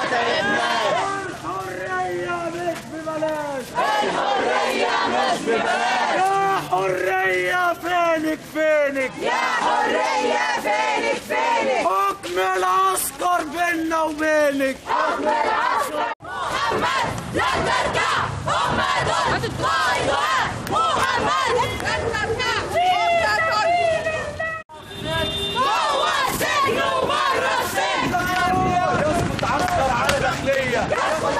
تعبناش الحرية مش ببلاش الحرية مش ببلاش يا حرية فينك فينك يا حرية فينك فينك حكم العسكر بينا وبينك حكم العسكر محمد لا ترجع هم دول قائدها محمد لا ترجع هو سجن وبره السجن يسقط عسكر على داخلية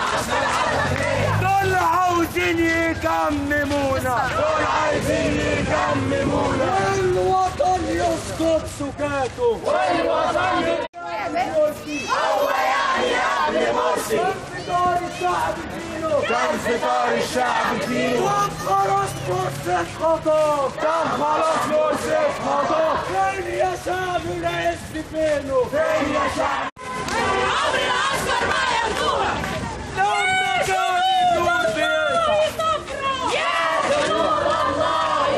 دول عاوزين يكممونا دول عايزين يكممونا والوطن يسقط سكاته والوطن هو يعني قبل مرسي فطار الشعب فينه كان فطار الشعب فينه وخلاص فرصة خطف كان خلاص فرصة خطف فين يا شعب العز فينه فين يا شعب عمر العسكر ما ياخدوها لما كان الجنود بيقطع يا جنود الله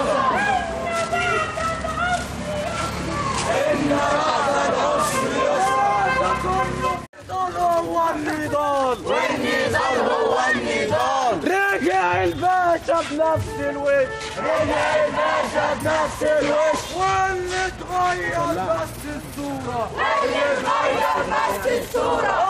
النضال هو النضال والنضال هو النضال رجع الباشا بنفس الوش رجع الباشا بنفس الوش واللي اتغير بس الصورة اللي اتغير بس الصورة